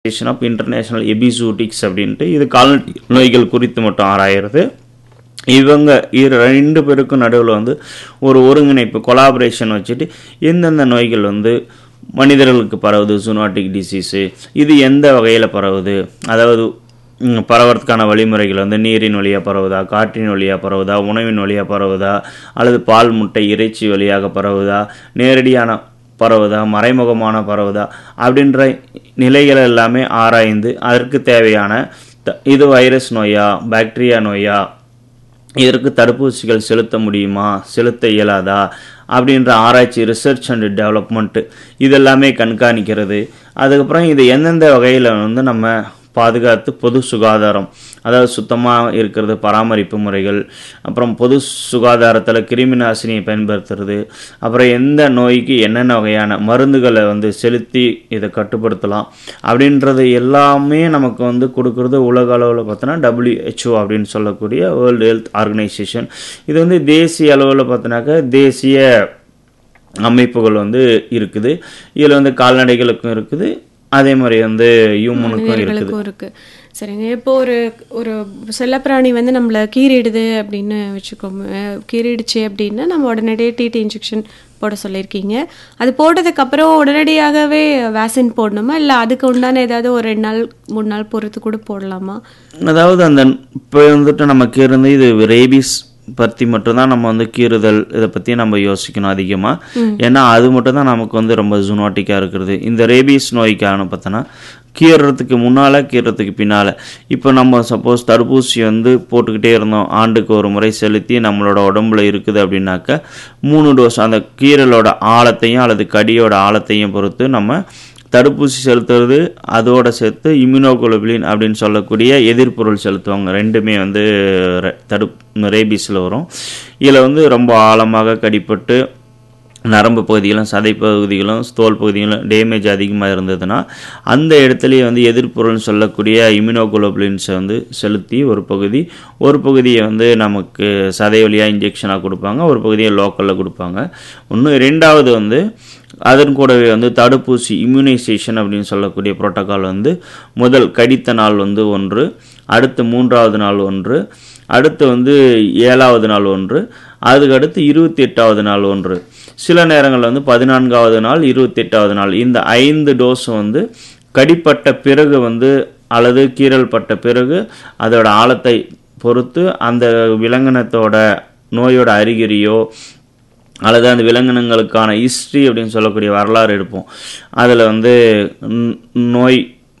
association of international எபிசூட்டிக்ஸ் அப்படின்ட்டு இது கால்நடை நோய்கள் குறித்து மட்டும் ஆராயிறது இவங்க இரு ரெண்டு பேருக்கும் நடுவில் வந்து ஒரு ஒருங்கிணைப்பு கொலாபரேஷன் வச்சுட்டு எந்தெந்த நோய்கள் வந்து மனிதர்களுக்கு பரவுது ஜூனாட்டிக் டிசீஸு இது எந்த வகையில் பரவுது அதாவது ம், பரவறதுக்கான வழிமுறைகள் வந்து நீரின் வழியாக பரவுதா காற்றின் வழியாக பரவுதா உணவின் வழியாக பரவுதா அல்லது பால் முட்டை இறைச்சி வழியாக பரவுதா நேரடியான பரவுதா மறைமுகமான பரவுதா அப்படின்ற நிலைகள் எல்லாமே ஆராய்ந்து அதற்கு தேவையான த- இது வைரஸ் நோயா பாக்டீரியா நோயா இதற்கு தடுப்பூசிகள் செலுத்த முடியுமா செலுத்த இயலாதா அப்படின்ற ஆராய்ச்சி ரிசர்ச் அண்ட் டெவலப்மெண்ட்டு இதெல்லாமே கண்காணிக்கிறது அதுக்கப்புறம் இது எந்தெந்த வகையில் வந்து நம்ம பாதுகாத்து பொது சுகாதாரம் அதாவது சுத்தமாக இருக்கிறது பராமரிப்பு முறைகள் அப்புறம் பொது சுகாதாரத்தில் கிருமி நாசினியை பயன்படுத்துறது அப்புறம் எந்த நோய்க்கு என்னென்ன வகையான மருந்துகளை வந்து செலுத்தி இதை கட்டுப்படுத்தலாம் அப்படின்றது எல்லாமே நமக்கு வந்து கொடுக்குறது உலக அளவில் பார்த்தோன்னா WHO அப்படின்னு சொல்லக்கூடிய வேர்ல்டு ஹெல்த் ஆர்கனைசேஷன் இது வந்து தேசிய அளவில் பார்த்தோன்னாக்கா தேசிய அமைப்புகள் வந்து இருக்குது இதில் வந்து கால்நடைகளுக்கும் இருக்குது அதே மாதிரி வந்து ஹியூமனுக்கும் இருக்குது மனிதர்களுக்கும் இருக்கு சரிங்க இப்போ ஒரு ஒரு செல்லப்பிராணி வந்து நம்மள கீறிடுது அப்படின்னு வச்சுக்கோங்க கீறிடுச்சு அப்படின்னா நம்ம உடனடியே டிடி இன்ஜெக்ஷன் போட சொல்லியிருக்கீங்க அது போட்டதுக்கு அப்புறம் உடனடியாகவே வேக்சின் போடணுமா இல்லை அதுக்கு உண்டான ஏதாவது ஒரு ரெண்டு நாள் மூணு நாள் பொறுத்து கூட போடலாமா அதாவது அந்த இப்போ வந்துட்டு நமக்கு இருந்து இது ரேபிஸ் பற்றி மட்டும்தான் நம்ம வந்து கீறுதல் இதை பற்றி நம்ம யோசிக்கணும் அதிகமாக ஏன்னா அது மட்டும்தான் நமக்கு வந்து ரொம்ப ஜூனாட்டிக்காக இருக்கிறது இந்த ரேபிஸ் நோய்க்கான பார்த்தோன்னா கீறுறதுக்கு முன்னால் கீறுறதுக்கு பின்னால் இப்போ நம்ம சப்போஸ் தடுப்பூசி வந்து போட்டுக்கிட்டே இருந்தோம் ஆண்டுக்கு ஒரு முறை செலுத்தி நம்மளோட உடம்புல இருக்குது அப்படின்னாக்க மூணு டோஸ் அந்த கீறலோட ஆழத்தையும் அல்லது கடியோட ஆழத்தையும் பொறுத்து நம்ம தடுப்பூசி செலுத்துறது அதோட சேர்த்து இம்யூனோகுளோபிலின் அப்படின்னு சொல்லக்கூடிய எதிர்ப்பொருள் செலுத்துவாங்க ரெண்டுமே வந்து ர- தடு ரேபிஸில் வரும் இதில் வந்து ரொம்ப ஆழமாக கடிப்பட்டு நரம்பு பகுதிகளும் சதை பகுதிகளும் தோல் பகுதிகளும் டேமேஜ் அதிகமாக இருந்ததுன்னா அந்த இடத்துலயே வந்து எதிர்ப்பொருள்னு சொல்லக்கூடிய இம்யூனோகுளோபுலின்ஸை வந்து செலுத்தி ஒரு பகுதி ஒரு பகுதியை வந்து நமக்கு சதை வழியாக இன்ஜெக்ஷனாக கொடுப்பாங்க ஒரு பகுதியை லோக்கலில் கொடுப்பாங்க இன்னும் ரெண்டாவது வந்து அதன் கூடவே வந்து தடுப்பூசி இம்யூனைசேஷன் அப்படின்னு சொல்லக்கூடிய புரோட்டோகால் வந்து முதல் கடித்த நாள் வந்து ஒன்று அடுத்து மூன்றாவது நாள் ஒன்று அடுத்து வந்து ஏழாவது நாள் ஒன்று அதுக்கு அடுத்து இருபத்தி எட்டாவது நாள் ஒன்று சில நேரங்களில் வந்து பதினான்காவது நாள் இருபத்தி எட்டாவது நாள் இந்த ஐந்து டோஸ் வந்து கடிப்பட்ட பிறகு வந்து அல்லது கீறல் பட்ட பிறகு அதோட ஆழத்தை பொறுத்து அந்த விலங்கினத்தோட நோயோட அறிகுறியோ அல்லது அந்த விலங்கினங்களுக்கான ஹிஸ்ட்ரி அப்படின்னு சொல்லக்கூடிய வரலாறு எடுப்போம் அதில் வந்து ந- நோய்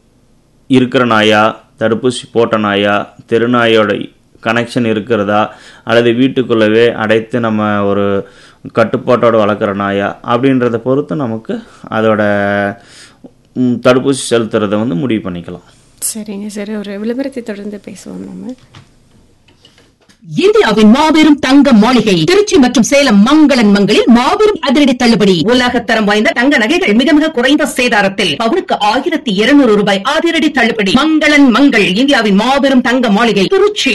இருக்கிற நாயா தடுப்பூசி போட்ட நாயா தெருநாயோட கனெக்ஷன் இருக்கிறதா அல்லது வீட்டுக்குள்ளவே அடைத்து நம்ம ஒரு கட்டுப்பாட்டோட வளர்க்குற நாயா அப்படின்றத பொறுத்து நமக்கு அதோட ம், தடுப்பூசி செலுத்துறதை வந்து முடிவு பண்ணிக்கலாம் சரிங்க சரி ஒரு விளம்பரத்தை தொடர்ந்து பேசுவோம் நம்ம இந்தியாவின் மாபெரும் தங்க மாளிகை திருச்சி மற்றும் சேலம் மங்களன் மங்களில் மாபெரும் அதிரடி தள்ளுபடி உலகத்தரம் வாய்ந்த தங்க நகைகள் மிக மிக குறைந்த சேதாரத்தில் பவுனுக்கு ஆயிரத்தி இருநூறு ரூபாய் அதிரடி தள்ளுபடி மங்களன் மங்கள் இந்தியாவின் மாபெரும் தங்க மாளிகை திருச்சி